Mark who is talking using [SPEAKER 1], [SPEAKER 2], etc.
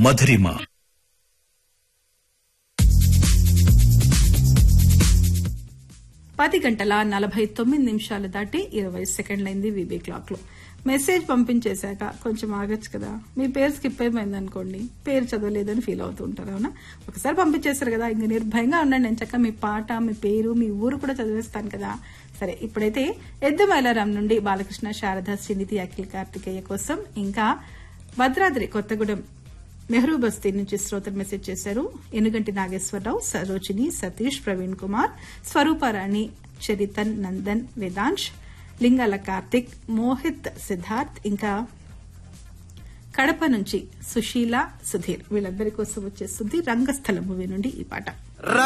[SPEAKER 1] మధురిమ
[SPEAKER 2] పది గంటల నలభై తొమ్మిది నిమిషాలు దాటి ఇరవై సెకండ్లైంది వీబీ క్లాక్ లో మెసేజ్ పంపించేశాక కొంచెం ఆగచ్చు కదా మీ పేరు స్కిప్ అయిపోయింది అనుకోండి పేరు చదవలేదని ఫీల్ అవుతూ ఉంటారు అవునా ఒకసారి పంపించేశారు కదా ఇంక నిర్భయంగా ఉండండి నేను చక్క మీ పాట మీ పేరు మీ ఊరు కూడా చదివేస్తాను కదా సరే ఇప్పుడైతే ఎద్దు మైలారాం నుండి బాలకృష్ణ శారద శ్రీనిధి అఖిల్ కార్తికేయ కోసం ఇంకా భద్రాద్రి కొత్తగూడెం నెహ్రూ బస్తీ నుంచి శ్రోతలు మెసేజ్ చేశారు ఎనుగంటి నాగేశ్వరరావు సరోజిని సతీష్ ప్రవీణ్ కుమార్ స్వరూపారాణి చరితన్ నందన్ వేదాంశ్ లింగాల కార్తిక్ మోహిత్ సిద్ధార్థ్ ఇంకా కడప నుంచి సుశీల సుధీర్ వీళ్ళందరి కోసం వచ్చే సుధీర్ రంగస్థల మూవీ నుండి ఈ పాట